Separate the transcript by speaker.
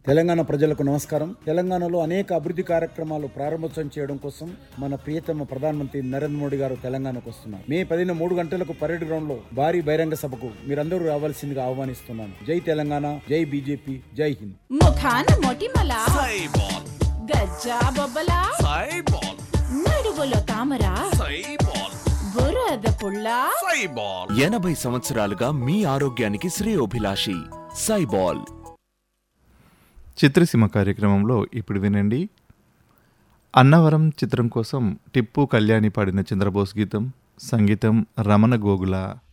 Speaker 1: తెలంగాణ ప్రజలకు నమస్కారం తెలంగాణలో అనేక అభివృద్ధి కార్యక్రమాలు ప్రారంభోత్సవం చేయడం కోసం మన ప్రియతమ ప్రధానమంత్రి నరేంద్ర మోడీ గారు తెలంగాణకు వస్తున్నారు మే పదిన మూడు గంటలకు పరేడ్ గ్రౌండ్ లో భారీ బహిరంగ సభకు మీరందరూ రావాల్సిందిగా ఆహ్వానిస్తున్నాను జై తెలంగాణ జై బీజేపీ జై హింద్
Speaker 2: ముఖాన మొటిమల
Speaker 3: సైబాల్
Speaker 2: గజ్జా బొబ్బల
Speaker 3: సైబాల్
Speaker 2: నడువులో తామర
Speaker 3: సైబాల్
Speaker 2: బురద పుల్ల
Speaker 3: సైబాల్
Speaker 4: ఎనభై సంవత్సరాలుగా మీ ఆరోగ్యానికి శ్రేయోభిలాషి సైబాల్
Speaker 5: చిత్రసీమ కార్యక్రమంలో ఇప్పుడు వినండి అన్నవరం చిత్రం కోసం టిప్పు కళ్యాణి పాడిన చంద్రబోస్ గీతం సంగీతం రమణ గోగుల